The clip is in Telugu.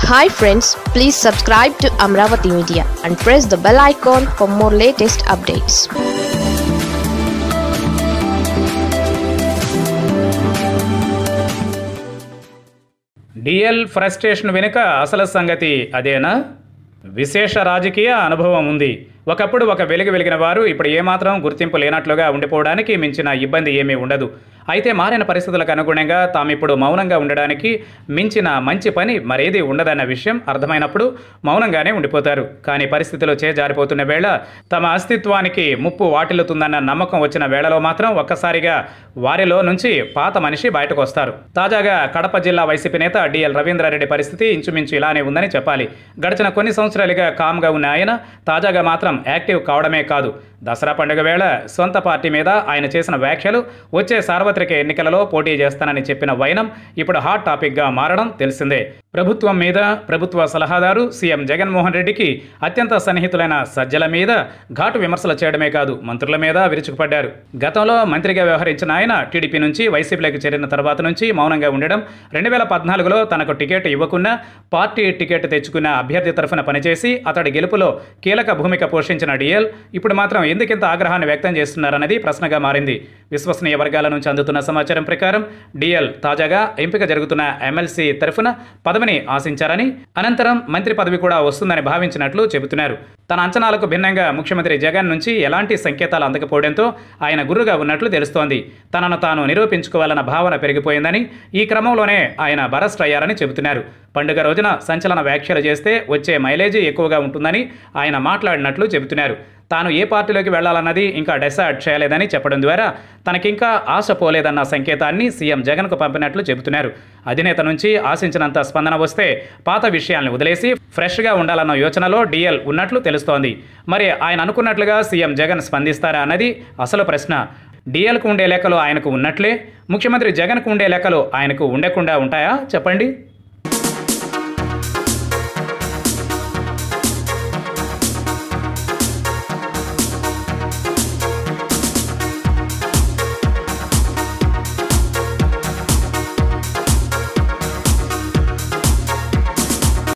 hi friends please subscribe to Amaravati media and press the bell icon for more latest updates DL frustration వెనుక అసలు సంగతి అదేనా విశేష రాజకీయ అనుభవం ఉంది ఒకప్పుడు ఒక వెలుగు వెలిగిన వారు ఇప్పుడు ఏమాత్రం గుర్తింపు లేనట్లుగా ఉండిపోవడానికి మించిన ఇబ్బంది ఏమీ ఉండదు అయితే మారిన పరిస్థితులకు అనుగుణంగా తాము ఇప్పుడు మౌనంగా ఉండడానికి మించిన మంచి పని మరేది ఉండదన్న విషయం అర్థమైనప్పుడు మౌనంగానే ఉండిపోతారు కానీ పరిస్థితులు చేజారిపోతున్న వేళ తమ అస్తిత్వానికి ముప్పు వాటిల్లుతుందన్న నమ్మకం వచ్చిన వేళలో మాత్రం ఒక్కసారిగా వారిలో నుంచి పాత మనిషి బయటకు వస్తారు తాజాగా కడప జిల్లా వైసీపీ నేత డిఎల్ రవీంద్రారెడ్డి పరిస్థితి ఇంచుమించు ఇలానే ఉందని చెప్పాలి గడిచిన కొన్ని సంవత్సరాలుగా కామ్గా ఉన్న ఆయన తాజాగా మాత్రం యాక్టివ్ కావడమే కాదు దసరా పండుగ వేళ సొంత పార్టీ మీద ఆయన చేసిన వ్యాఖ్యలు వచ్చే సార్వత్రిక ఎన్నికలలో పోటీ చేస్తానని చెప్పిన వైనం ఇప్పుడు హాట్ టాపిక్గా మారడం తెలిసిందే ప్రభుత్వం మీద ప్రభుత్వ సలహాదారు సీఎం జగన్మోహన్ రెడ్డికి అత్యంత సన్నిహితులైన సజ్జల మీద ఘాటు విమర్శలు చేయడమే కాదు మంత్రుల మీద విరుచుకుపడ్డారు గతంలో మంత్రిగా వ్యవహరించిన ఆయన టీడీపీ నుంచి వైసీపీలోకి చేరిన తర్వాత నుంచి మౌనంగా ఉండడం రెండు వేల పద్నాలుగులో తనకు టికెట్ ఇవ్వకున్నా పార్టీ టికెట్ తెచ్చుకున్న అభ్యర్థి తరఫున పనిచేసి అతడి గెలుపులో కీలక భూమిక పోషించిన డిఎల్ ఇప్పుడు మాత్రం ఎందుకింత ఆగ్రహాన్ని వ్యక్తం చేస్తున్నారన్నది ప్రశ్నగా మారింది విశ్వసనీయ వర్గాల నుంచి అందుతున్న సమాచారం ప్రకారం డిఎల్ తాజాగా ఎంపిక జరుగుతున్న ఎమ్మెల్సీ తరఫున పదవిని ఆశించారని అనంతరం మంత్రి పదవి కూడా వస్తుందని భావించినట్లు చెబుతున్నారు తన అంచనాలకు భిన్నంగా ముఖ్యమంత్రి జగన్ నుంచి ఎలాంటి సంకేతాలు అందకపోవడంతో ఆయన గురుగా ఉన్నట్లు తెలుస్తోంది తనను తాను నిరూపించుకోవాలన్న భావన పెరిగిపోయిందని ఈ క్రమంలోనే ఆయన బరస్ట్ అయ్యారని చెబుతున్నారు పండుగ రోజున సంచలన వ్యాఖ్యలు చేస్తే వచ్చే మైలేజీ ఎక్కువగా ఉంటుందని ఆయన మాట్లాడినట్లు చెబుతున్నారు తాను ఏ పార్టీలోకి వెళ్లాలన్నది ఇంకా డిసైడ్ చేయలేదని చెప్పడం ద్వారా తనకింకా ఆశ పోలేదన్న సంకేతాన్ని సీఎం జగన్కు పంపినట్లు చెబుతున్నారు అధినేత నుంచి ఆశించినంత స్పందన వస్తే పాత విషయాల్ని వదిలేసి ఫ్రెష్గా ఉండాలన్న యోచనలో డిఎల్ ఉన్నట్లు తెలుస్తోంది మరి ఆయన అనుకున్నట్లుగా సీఎం జగన్ స్పందిస్తారా అన్నది అసలు ప్రశ్న డిఎల్కు ఉండే లెక్కలు ఆయనకు ఉన్నట్లే ముఖ్యమంత్రి జగన్కు ఉండే లెక్కలు ఆయనకు ఉండకుండా ఉంటాయా చెప్పండి